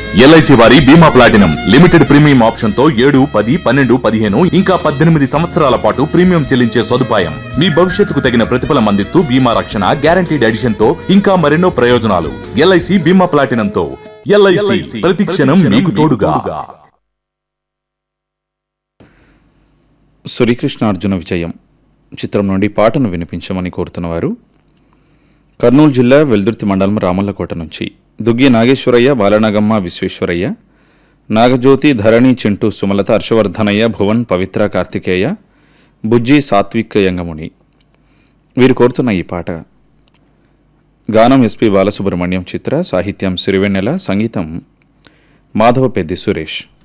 LIC వారి బీమా platinum limited premium option తో ఏడు పది పన్నెండు పదిహేను ఇంకా పద్దెనిమిది సంవత్సరాల పాటు ప్రీమియం చెల్లించే సదుపాయం మీ భవిష్యత్తుకు తగిన ప్రతిఫలం అందిస్తూ బీమా రక్షణ గ్యారంటీడ్ ఎడిషన్ తో ఇంకా మరెన్నో ప్రయోజనాలు ఎల్ఐసి బీమా ప్లాటినం తో ఎల్ఐసి ప్రతి క్షణం మీకు తోడుగా శ్రీకృష్ణార్జున విజయం చిత్రం నుండి పాటను వినిపించమని కోరుతున్నవారు కర్నూలు జిల్లా వెల్దుర్తి మండలం రామల్లకోట నుంచి దుగ్గి నాగేశ్వరయ్య బాలనాగమ్మ విశ్వేశ్వరయ్య నాగజ్యోతి ధరణి చింటూ సుమలత హర్షవర్ధనయ్య భువన్ పవిత్ర కార్తికేయ బుజ్జి సాత్విక్ యంగముని వీరు కోరుతున్న ఈ పాట గానం ఎస్పి బాలసుబ్రహ్మణ్యం చిత్ర సాహిత్యం సిరివెన్నెల సంగీతం మాధవ పెద్ది సురేష్